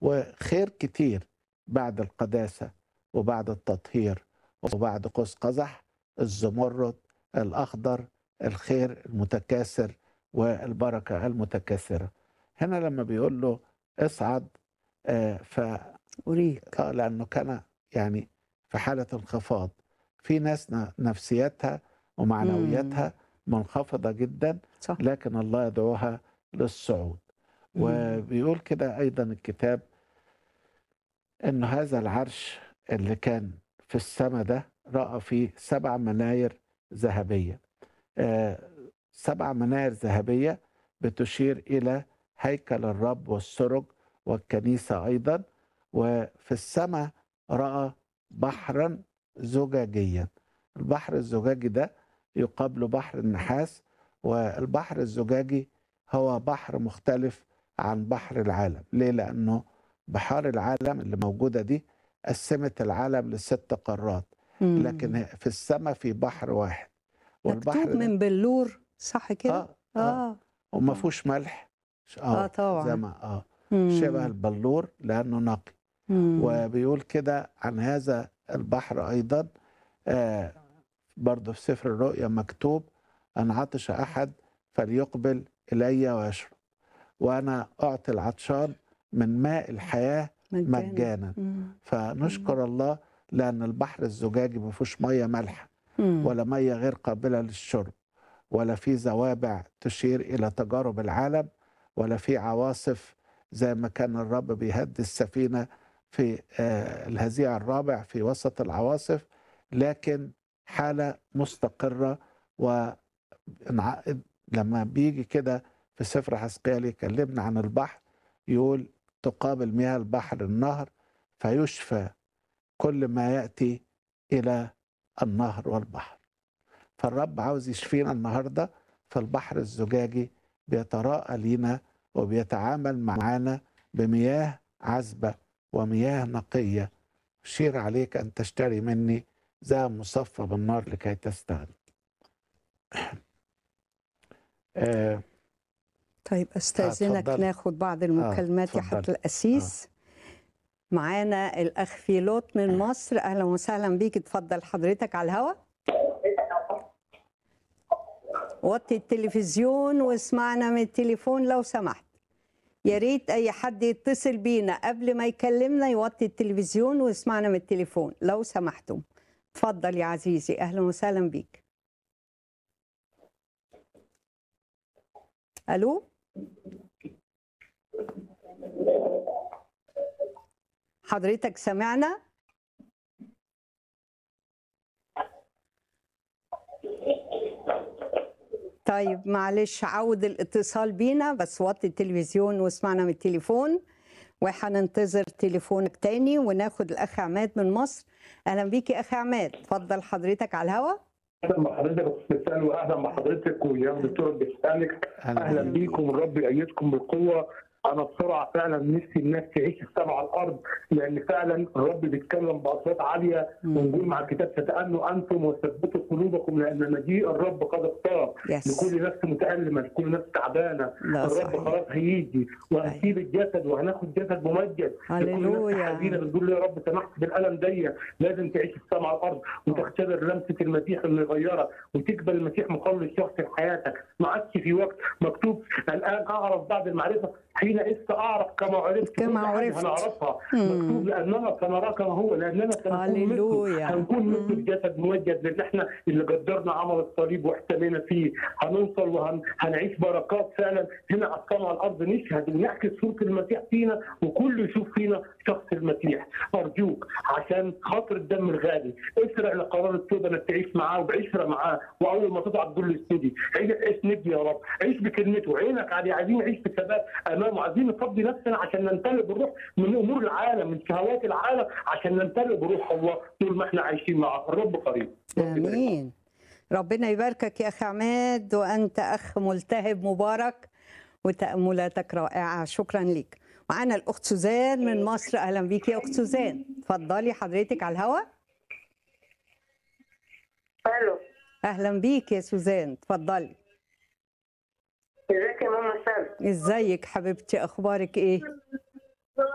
وخير كتير بعد القداسة وبعد التطهير وبعد قوس قزح الزمرد الأخضر الخير المتكاثر والبركة المتكاثرة هنا لما بيقول له اصعد آه، ف أريك آه، لأنه كان يعني في حالة انخفاض في ناس ن- نفسيتها ومعنوياتها منخفضة جدا صح لكن الله يدعوها للصعود مم. وبيقول كده أيضا الكتاب أن هذا العرش اللي كان في السماء ده رأى فيه سبع مناير ذهبية آه، سبع مناير ذهبية بتشير إلى هيكل الرب والسرج والكنيسة أيضا وفي السماء رأى بحرا زجاجيا البحر الزجاجي ده يقابله بحر النحاس والبحر الزجاجي هو بحر مختلف عن بحر العالم ليه لأنه بحار العالم اللي موجودة دي قسمت العالم لست قارات مم. لكن في السماء في بحر واحد والبحر مكتوب ده من بلور صح كده؟ اه اه اه وما آه. فيهوش ملح آه طبعاً. زي ما اه مم. شبه البلور لانه نقي مم. وبيقول كده عن هذا البحر ايضا آه برضه في سفر الرؤيا مكتوب ان عطش احد فليقبل الي ويشرب وانا اعطي العطشان من ماء الحياه مجانا مم. فنشكر الله لان البحر الزجاجي ما فيهوش ميه مالحه مم. ولا ميه غير قابله للشرب ولا في زوابع تشير الى تجارب العالم ولا في عواصف زي ما كان الرب بيهدي السفينه في آه، الهزيع الرابع في وسط العواصف لكن حاله مستقره وانعقد لما بيجي كده في سفر حسقيال يكلمنا عن البحر يقول تقابل مياه البحر النهر فيشفى كل ما ياتي الى النهر والبحر فالرب عاوز يشفينا النهارده فالبحر الزجاجي بيتراءى لينا وبيتعامل معانا بمياه عذبه ومياه نقيه أشير عليك ان تشتري مني ذهب مصفى بالنار لكي تستغني. آه طيب استاذنك اتفضلي. ناخد بعض المكالمات يا اتفضلي. حضرة القسيس معانا الاخ فيلوت من مصر اهلا وسهلا بيك اتفضل حضرتك على الهوا وطي التلفزيون واسمعنا من التليفون لو سمحت يا ريت اي حد يتصل بينا قبل ما يكلمنا يوطي التلفزيون ويسمعنا من التليفون لو سمحتم اتفضل يا عزيزي اهلا وسهلا بيك الو حضرتك سمعنا طيب معلش عود الاتصال بينا بس وطي التلفزيون واسمعنا من التليفون وهننتظر تليفونك تاني وناخد الاخ عماد من مصر اهلا بيك يا اخ عماد اتفضل حضرتك على الهوا اهلا بحضرتك يا استاذ سالم واهلا بحضرتك ويا دكتور بيسالك اهلا بيكم والرب يأيدكم بالقوه انا بسرعه فعلا نفسي الناس تعيش السبع على الارض لان فعلا الرب بيتكلم باصوات عاليه ونقول مع الكتاب فتأنوا انتم وثبتوا قلوبكم لان مجيء الرب قد اقترب يس لكل نفس متألمة لكل نفس تعبانة لا الرب صحيح خلاص هيجي وهنسيب الجسد وهناخد جسد ممجد لكل نفس هللويا. حزينة بتقول له يا رب سمحت بالألم دي لازم تعيش السماء على الأرض وتختبر لمسة المسيح اللي يغيرك وتقبل المسيح مخلص شخصي في حياتك ما عادش في وقت مكتوب الآن أعرف بعد المعرفة حين إست أعرف كما عرفت كما كل حاجة عرفت. هنعرفها مم. مكتوب لأننا سنرى كما هو لأننا سنكون مثله هللويا. هنكون مثل الجسد ممجد لان احنا اللي قدرنا عمل الصليب واحتمينا فيه هنوصل وهنعيش بركات فعلا هنا على السماء على الارض نشهد ونحكي صوره المسيح فينا وكل يشوف فينا شخص المسيح ارجوك عشان خاطر الدم الغالي اسرع لقرار التوبه انك تعيش معاه وبعشره معاه واول ما تضع تقول له استدي عيش عيش نبي يا رب عيش بكلمته عينك عليه عايزين نعيش بثبات امامه عايزين نفضي نفسنا عشان نمتلئ بالروح من امور العالم من شهوات العالم عشان نمتلئ بروح الله طول ما احنا عايشين معاه الرب قريب رب يبارك. امين ربنا يباركك يا اخي عماد وانت اخ ملتهب مبارك وتاملاتك رائعه شكرا لك معانا الاخت سوزان من مصر اهلا بيك يا اخت سوزان اتفضلي حضرتك على الهوا الو اهلا بيك يا سوزان اتفضلي ازيك يا ماما سام ازيك حبيبتي اخبارك ايه